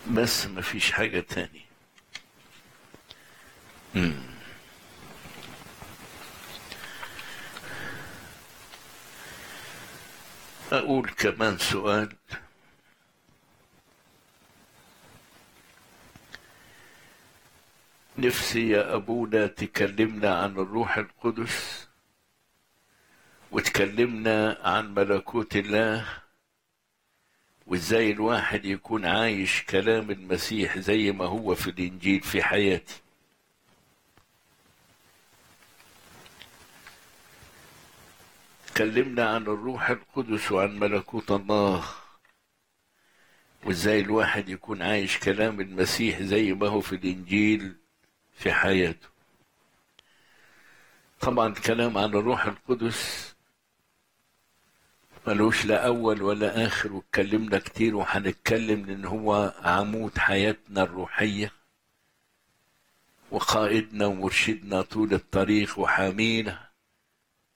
بس مفيش حاجة تاني مم. أقول كمان سؤال نفسي يا أبونا تكلمنا عن الروح القدس وتكلمنا عن ملكوت الله وازاي الواحد يكون عايش كلام المسيح زي ما هو في الإنجيل في حياتي تكلمنا عن الروح القدس وعن ملكوت الله وازاي الواحد يكون عايش كلام المسيح زي ما هو في الإنجيل في حياته طبعا كلام عن الروح القدس ملوش لا أول ولا آخر واتكلمنا كتير وهنتكلم لأن هو عمود حياتنا الروحية وقائدنا ومرشدنا طول الطريق وحامينا